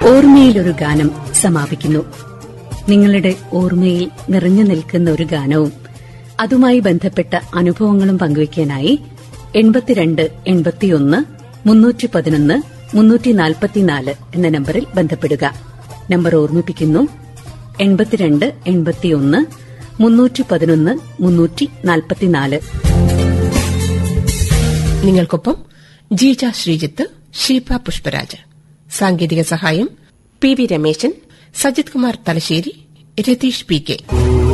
ഓർമ്മയിലൊരു ഗാനം സമാപിക്കുന്നു നിങ്ങളുടെ ഓർമ്മയിൽ നിറഞ്ഞു നിൽക്കുന്ന ഒരു ഗാനവും അതുമായി ബന്ധപ്പെട്ട അനുഭവങ്ങളും പങ്കുവയ്ക്കാനായി എൺപത്തിരണ്ട് എൺപത്തിയൊന്ന് മുന്നൂറ്റി പതിനൊന്ന് മുന്നൂറ്റി നാൽപ്പത്തിനാല് എന്ന നമ്പറിൽ ബന്ധപ്പെടുക നമ്പർ ഓർമ്മിപ്പിക്കുന്നു എൺപത്തിരണ്ട് എൺപത്തിയൊന്ന് മുന്നൂറ്റി പതിനൊന്ന് മുന്നൂറ്റി നാൽപ്പത്തിനാല് നിങ്ങൾക്കൊപ്പം ജീജ ശ്രീജിത്ത് ശില്പ പുഷ്പരാജ് സാങ്കേതിക സഹായം P V Rameshan Sajith Kumar Thalassery Ratheesh P K